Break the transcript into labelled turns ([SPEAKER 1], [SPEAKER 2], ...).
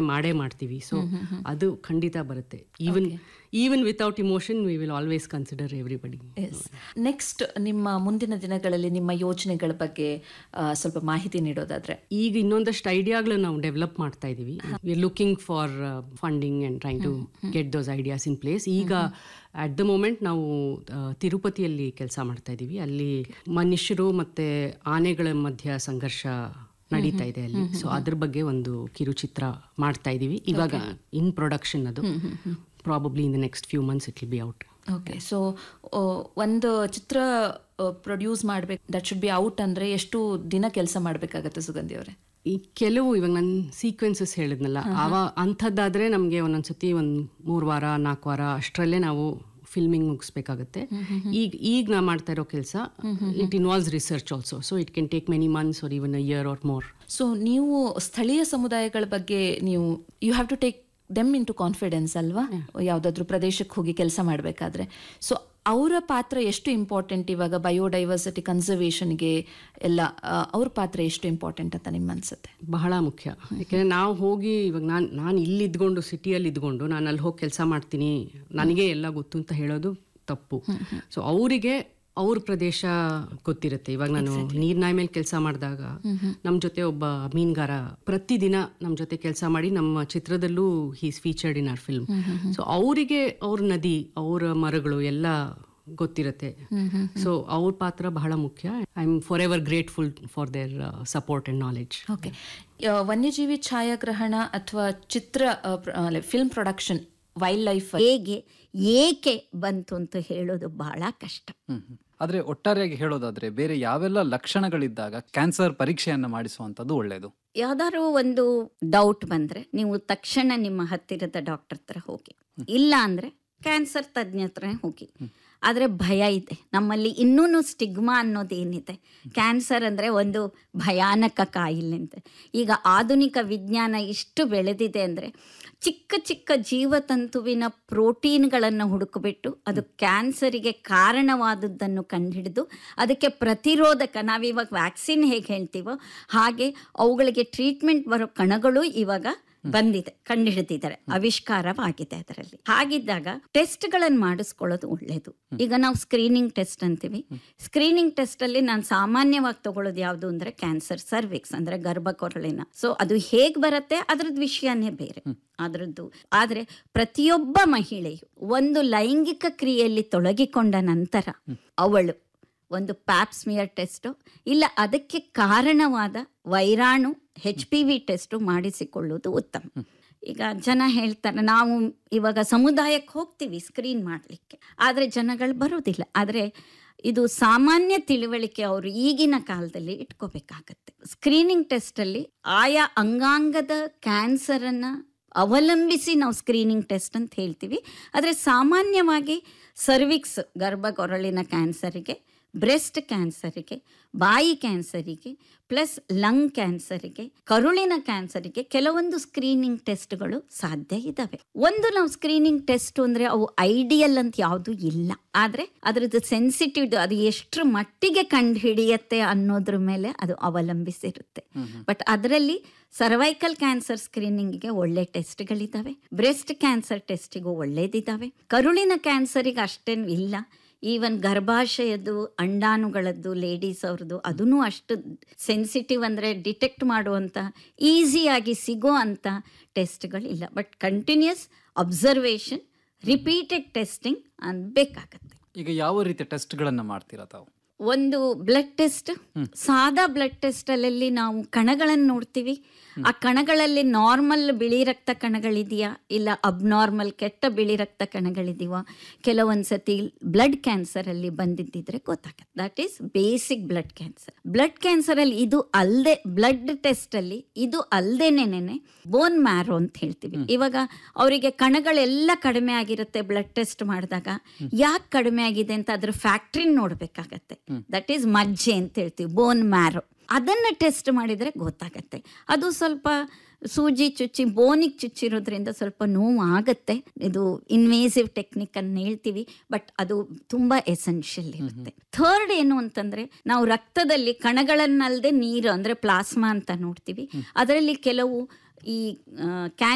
[SPEAKER 1] ಮಾಡೇ ಮಾಡ್ತೀವಿ ಸೊ ಅದು ಖಂಡಿತ ಬರುತ್ತೆ even even without emotion we will always consider everybody
[SPEAKER 2] yes next ನಿಮ್ಮ ಮುಂದಿನ ದಿನಗಳಲ್ಲಿ ನಿಮ್ಮ ಯೋಜನೆಗಳ ಬಗ್ಗೆ ಆ, ಸ್ವಲ್ಪ ಮಾಹಿತಿ ನೀಡೋದಾದ್ರೆ
[SPEAKER 1] ಈಗ ಇನ್ನೊಂದಷ್ಟು ಐಡಿಯಾಗಳು ನಾವು ಡೆವಲಪ್ ಮಾಡ್ತಾ ಇದೀವಿ we looking for funding and trying to get those ideas in place ಈಗ ಅಟ್ ದ ಮೂಮೆಂಟ್ ನಾವು ಆ, ತಿರುಪತಿಯಲ್ಲಿ ಕೆಲಸ ಮಾಡ್ತಾ ಇದೀವಿ ಅಲ್ಲಿ ಮನುಷ್ಯರು ಮತ್ತೆ ಆನೆಗಳ ಮಧ್ಯ ಸಂಘರ್ಷ ನಡೀತಾ ಇದೆ ಅಲ್ಲಿ ಸೊ ಅದ್ರ ಬಗ್ಗೆ ಒಂದು ಕಿರುಚಿತ್ರ ಮಾಡ್ತಾ ಇದೀವಿ ಇವಾಗ ಇನ್ ಪ್ರೊಡಕ್ಷನ್ ಅದು probably in the next few months it will be out
[SPEAKER 2] okay so ಒಂದು ಚಿತ್ರ ಪ್ರೊಡ್ಯೂಸ್ ಮಾಡ್ಬೇಕು ದಟ್ ಶುಡ್ ಬಿ ಔಟ್ ಅಂದ್ರೆ ಎಷ್ಟು ದಿನ ಕೆಲಸ ಮಾಡಬೇಕಾಗತ್ತೆ ಸುಗಂಧಿ ಅವರೇ
[SPEAKER 1] ಈ ಕೆಲವು ಇವಾಗ ನಾನು ಸೀಕ್ವೆನ್ಸಸ್ ಹೇಳಿದ್ನಲ್ಲ ಅವ ಅಂಥದ್ದಾದ್ರೆ ನಮಗೆ ಒಂದೊಂದ್ಸತಿ ಒಂದು ಮೂರು ವಾರ ನಾಲ್ಕು ವಾರ ಅಷ್ಟರಲ್ಲೇ ನಾವು ಫಿಲ್ಮಿಂಗ್ ಮುಗಿಸ್ಬೇಕಾಗತ್ತೆ ಈಗ ಈಗ ನಾ ಮಾಡ್ತಾ ಇರೋ ಕೆಲಸ it involves research also so it can take many months or even a year or more
[SPEAKER 2] so ನೀವು ಸ್ಥಳೀಯ ಸಮುದಾಯಗಳ ಬಗ್ಗೆ ನೀವು you have to take them into confidence ಅಲ್ವಾ ಯಾವುದಾದ್ರೂ ಪ್ರದೇಶಕ್ಕೆ ಹೋಗಿ ಕೆಲಸ ಮಾಡಬೇಕಾದ್ರೆ ಸೊ ಅವರ ಪಾತ್ರ ಎಷ್ಟು ಇಂಪಾರ್ಟೆಂಟ್ ಇವಾಗ ಬಯೋಡೈವರ್ಸಿಟಿ ಕನ್ಸರ್ವೇಷನ್ಗೆ ಎಲ್ಲ ಆ, ಅವ್ರ ಪಾತ್ರ ಎಷ್ಟು ಇಂಪಾರ್ಟೆಂಟ್ ಅಂತ ನಿಮ್ಮ ಅನ್ಸುತ್ತೆ
[SPEAKER 1] ಬಹಳ ಮುಖ್ಯ ಯಾಕೆಂದ್ರೆ ನಾವು ಹೋಗಿ ಇವಾಗ ನಾನು ನಾನು ಇಲ್ಲಿ ಇದ್ಕೊಂಡು ಸಿಟಿಯಲ್ಲಿ ಇದ್ಕೊಂಡು ನಾನು ಅಲ್ಲಿ ಹೋಗಿ ಕೆಲಸ ಮಾಡ್ತೀನಿ ನನಗೆ ಎಲ್ಲ ಗೊತ್ತು ಅಂತ ಹೇಳೋದು ತಪ್ಪು ಸೊ ಅವರಿಗೆ ಅವ್ರ ಪ್ರದೇಶ ಗೊತ್ತಿರುತ್ತೆ ಇವಾಗ ನಾನು ನೀರ್ನಾಯಿ ಮೇಲೆ ಕೆಲಸ ಮಾಡಿದಾಗ ನಮ್ಮ ಜೊತೆ ಒಬ್ಬ ಮೀನುಗಾರ ಪ್ರತಿದಿನ ನಮ್ಮ ಜೊತೆ ಕೆಲಸ ಮಾಡಿ ನಮ್ಮ ಚಿತ್ರದಲ್ಲೂ he's featured in our film so ಅವರಿಗೆ ಅವ್ರ ನದಿ ಅವರ ಮರಗಳು ಎಲ್ಲ ಗೊತ್ತಿರುತ್ತೆ ಸೊ ಅವ್ರ ಪಾತ್ರ ಬಹಳ ಮುಖ್ಯ I am forever grateful for their support and knowledge
[SPEAKER 2] okay ವನ್ಯಜೀವಿ ಛಾಯಾಗ್ರಹಣ ಅಥವಾ ಚಿತ್ರ ಫಿಲ್ಮ್ ಪ್ರೊಡಕ್ಷನ್ ವೈಲ್ಡ್ ಲೈಫ್
[SPEAKER 3] ಹೇಗೆ ಏಕೆ ಬಂತು ಅಂತ ಹೇಳೋದು ಬಹಳ ಕಷ್ಟ
[SPEAKER 4] ಹ್ಮ್ ಹ್ಮ್. ಆದ್ರೆ ಒಟ್ಟಾರೆಯಾಗಿ ಹೇಳೋದಾದ್ರೆ ಬೇರೆ ಯಾವೆಲ್ಲ ಲಕ್ಷಣಗಳಿದ್ದಾಗ ಕ್ಯಾನ್ಸರ್ ಪರೀಕ್ಷೆಯನ್ನ ಮಾಡಿಸುವಂತದ್ದು ಒಳ್ಳೆಯದು
[SPEAKER 3] ಯಾವ್ದಾದ್ರು ಒಂದು ಡೌಟ್ ಬಂದ್ರೆ ನೀವು ತಕ್ಷಣ ನಿಮ್ಮ ಹತ್ತಿರದ ಡಾಕ್ಟರ್ ಹತ್ರ ಹೋಗಿ ಇಲ್ಲ ಅಂದ್ರೆ ಕ್ಯಾನ್ಸರ್ ತಜ್ಞ ಹತ್ರ ಹೋಗಿ ಆದ್ರೆ ಭಯ ಇದೆ ನಮ್ಮಲ್ಲಿ ಇನ್ನೂ ಸ್ಟಿಗ್ಮಾ ಅನ್ನೋದೇನಿದೆ ಕ್ಯಾನ್ಸರ್ ಅಂದ್ರೆ ಒಂದು ಭಯಾನಕ ಕಾಯಿಲೆ ಅಂತ ಈಗ ಆಧುನಿಕ ವಿಜ್ಞಾನ ಇಷ್ಟು ಬೆಳೆದಿದೆ ಅಂದ್ರೆ ಚಿಕ್ಕ ಚಿಕ್ಕ ಜೀವತಂತುವಿನ ಪ್ರೋಟೀನ್ಗಳನ್ನು ಹುಡುಕಿಬಿಟ್ಟು ಅದು ಕ್ಯಾನ್ಸರಿಗೆ ಕಾರಣವಾದದ್ದನ್ನು ಕಂಡುಹಿಡಿದು ಅದಕ್ಕೆ ಪ್ರತಿರೋಧಕ ನಾವಿವಾಗ ವ್ಯಾಕ್ಸಿನ್ ಹೇಗೆ ಹೇಳ್ತೀವೋ ಹಾಗೆ ಅವುಗಳಿಗೆ ಟ್ರೀಟ್ಮೆಂಟ್ ಬರೋ ಕಣಗಳು ಇವಾಗ ಬಂದಿದೆ ಕಂಡುಹಿಡಿದಿದ್ದಾರೆ ಆವಿಷ್ಕಾರವಾಗಿದೆ ಅದರಲ್ಲಿ ಹಾಗಿದ್ದಾಗ ಟೆಸ್ಟ್ಗಳನ್ನು ಮಾಡಿಸ್ಕೊಳ್ಳೋದು ಒಳ್ಳೆಯದು ಈಗ ನಾವು ಸ್ಕ್ರೀನಿಂಗ್ ಟೆಸ್ಟ್ ಅಂತೀವಿ ಸ್ಕ್ರೀನಿಂಗ್ ಟೆಸ್ಟ್ ಅಲ್ಲಿ ನಾನು ಸಾಮಾನ್ಯವಾಗಿ ತಗೊಳ್ಳೋದು ಯಾವುದು ಅಂದ್ರೆ ಕ್ಯಾನ್ಸರ್ ಸರ್ವಿಕ್ಸ್ ಅಂದ್ರೆ ಗರ್ಭಕೊರಳಿನ ಸೊ ಅದು ಹೇಗ್ ಬರುತ್ತೆ ಅದ್ರದ್ದು ವಿಷಯನೇ ಬೇರೆ ಅದ್ರದ್ದು ಆದ್ರೆ ಪ್ರತಿಯೊಬ್ಬ ಮಹಿಳೆಯು ಒಂದು ಲೈಂಗಿಕ ಕ್ರಿಯೆಯಲ್ಲಿ ತೊಡಗಿಕೊಂಡ ನಂತರ ಅವಳು ಒಂದು ಪ್ಯಾಪ್ಸ್ಮಿಯರ್ ಟೆಸ್ಟು ಇಲ್ಲ ಅದಕ್ಕೆ ಕಾರಣವಾದ ವೈರಾಣು ಹೆಚ್ ಪಿ ವಿ ಟೆಸ್ಟು ಮಾಡಿಸಿಕೊಳ್ಳುವುದು ಉತ್ತಮ ಈಗ ಜನ ಹೇಳ್ತಾರೆ ನಾವು ಇವಾಗ ಸಮುದಾಯಕ್ಕೆ ಹೋಗ್ತೀವಿ ಸ್ಕ್ರೀನ್ ಮಾಡಲಿಕ್ಕೆ ಆದರೆ ಜನಗಳು ಬರೋದಿಲ್ಲ ಆದರೆ ಇದು ಸಾಮಾನ್ಯ ತಿಳುವಳಿಕೆ ಅವರು ಈಗಿನ ಕಾಲದಲ್ಲಿ ಇಟ್ಕೋಬೇಕಾಗತ್ತೆ ಸ್ಕ್ರೀನಿಂಗ್ ಟೆಸ್ಟಲ್ಲಿ ಆಯಾ ಅಂಗಾಂಗದ ಕ್ಯಾನ್ಸರನ್ನು ಅವಲಂಬಿಸಿ ನಾವು ಸ್ಕ್ರೀನಿಂಗ್ ಟೆಸ್ಟ್ ಅಂತ ಹೇಳ್ತೀವಿ ಆದರೆ ಸಾಮಾನ್ಯವಾಗಿ ಸರ್ವಿಕ್ಸ್ ಗರ್ಭಗೊರಳಿನ ಕ್ಯಾನ್ಸರಿಗೆ ಬ್ರೆಸ್ಟ್ ಕ್ಯಾನ್ಸರಿಗೆ ಬಾಯಿ ಕ್ಯಾನ್ಸರಿಗೆ ಪ್ಲಸ್ ಲಂಗ್ ಕ್ಯಾನ್ಸರಿಗೆ ಕರುಳಿನ ಕ್ಯಾನ್ಸರಿಗೆ ಕೆಲವೊಂದು ಸ್ಕ್ರೀನಿಂಗ್ ಟೆಸ್ಟ್ಗಳು ಸಾಧ್ಯ ಇದ್ದಾವೆ ಒಂದು ನಾವು ಸ್ಕ್ರೀನಿಂಗ್ ಟೆಸ್ಟ್ ಅಂದ್ರೆ ಅವು ಐಡಿಯಲ್ ಅಂತ ಯಾವುದು ಇಲ್ಲ ಆದ್ರೆ ಅದ್ರದ್ದು ಸೆನ್ಸಿಟಿವ್ ಅದು ಎಷ್ಟರ ಮಟ್ಟಿಗೆ ಕಂಡು ಹಿಡಿಯತ್ತೆ ಅನ್ನೋದ್ರ ಮೇಲೆ ಅದು ಅವಲಂಬಿಸಿರುತ್ತೆ ಬಟ್ ಅದರಲ್ಲಿ ಸರ್ವೈಕಲ್ ಕ್ಯಾನ್ಸರ್ ಸ್ಕ್ರೀನಿಂಗ್ಗೆ ಒಳ್ಳೆ ಟೆಸ್ಟ್ಗಳಿದ್ದಾವೆ ಬ್ರೆಸ್ಟ್ ಕ್ಯಾನ್ಸರ್ ಟೆಸ್ಟಿಗೂ ಒಳ್ಳೇದಿದ್ದಾವೆ ಕರುಳಿನ ಕ್ಯಾನ್ಸರಿಗೆ ಅಷ್ಟೇನು ಇಲ್ಲ ಈವನ್ ಗರ್ಭಾಶಯದ್ದು ಅಂಡಾಣುಗಳದ್ದು ಲೇಡೀಸ್ ಅವ್ರದ್ದು ಅದೂ ಅಷ್ಟು ಸೆನ್ಸಿಟಿವ್ ಅಂದರೆ ಡಿಟೆಕ್ಟ್ ಮಾಡುವಂಥ ಈಸಿಯಾಗಿ ಸಿಗೋ ಅಂಥ ಟೆಸ್ಟ್ಗಳಿಲ್ಲ but continuous observation repeated testing ಅಂತ ಬೇಕಾಗತ್ತೆ
[SPEAKER 4] ಈಗ ಯಾವ ರೀತಿಯ ಟೆಸ್ಟ್ಗಳನ್ನ ಮಾಡ್ತೀರಾ ತಾವು
[SPEAKER 3] ಒಂದು ಬ್ಲಡ್ ಟೆಸ್ಟ್ ಸಾದಾ ಬ್ಲಡ್ ಟೆಸ್ಟ್ ಅಲ್ಲಿ ನಾವು ಕಣಗಳನ್ನು ನೋಡ್ತೀವಿ ಆ ಕಣಗಳಲ್ಲಿ ನಾರ್ಮಲ್ ಬಿಳಿ ರಕ್ತ ಕಣಗಳಿದೆಯಾ ಇಲ್ಲ ಅಬ್ನಾರ್ಮಲ್ ಕೆಟ್ಟ ಬಿಳಿ ರಕ್ತ ಕಣಗಳಿದೆಯಾ ಕೆಲವೊಂದು ಸತಿ ಬ್ಲಡ್ ಕ್ಯಾನ್ಸರ್ ಅಲ್ಲಿ ಬಂದಿದ್ದಿದ್ರೆ ಗೊತ್ತಾಗತ್ತೆ that is basic blood cancer blood cancer ಅಲ್ಲಿ ಇದು ಅಲ್ಲದೆ ಬ್ಲಡ್ ಟೆಸ್ಟ್ ಅಲ್ಲಿ ಇದು ಅಲ್ದೇನೇನೆ ಬೋನ್ ಮ್ಯಾರೋ ಅಂತ ಹೇಳ್ತೀವಿ ಇವಾಗ ಅವರಿಗೆ ಕಣಗಳೆಲ್ಲ ಕಡಿಮೆ ಆಗಿರುತ್ತೆ ಬ್ಲಡ್ ಟೆಸ್ಟ್ ಮಾಡಿದಾಗ ಯಾಕೆ ಕಡಿಮೆ ಆಗಿದೆ ಅಂತ ಅದ್ರ ಫ್ಯಾಕ್ಟ್ರಿನ ನೋಡ್ಬೇಕಾಗತ್ತೆ ದಟ್ ಈಸ್ ಮಜ್ಜೆ ಅಂತ ಹೇಳ್ತೀವಿ ಬೋನ್ ಮ್ಯಾರೋ ಅದನ್ನ ಟೆಸ್ಟ್ ಮಾಡಿದ್ರೆ ಗೊತ್ತಾಗತ್ತೆ ಅದು ಸ್ವಲ್ಪ ಸೂಜಿ ಚುಚ್ಚಿ ಬೋನಿಗೆ ಚುಚ್ಚಿರೋದ್ರಿಂದ ಸ್ವಲ್ಪ ನೋವು ಆಗತ್ತೆ ಇದು ಇನ್ವೇಸಿವ್ ಟೆಕ್ನಿಕ್ ಅನ್ನು ಹೇಳ್ತೀವಿ ಬಟ್ ಅದು ತುಂಬಾ ಎಸೆನ್ಷಿಯಲ್ ಇರುತ್ತೆ ಥರ್ಡ್ ಏನು ಅಂತಂದ್ರೆ ನಾವು ರಕ್ತದಲ್ಲಿ ಕಣಗಳನ್ನಲ್ದೆ ನೀರು ಅಂದ್ರೆ ಪ್ಲಾಸ್ಮಾ ಅಂತ ನೋಡ್ತೀವಿ ಅದರಲ್ಲಿ ಕೆಲವು ಈ ಕ್ಯಾನ್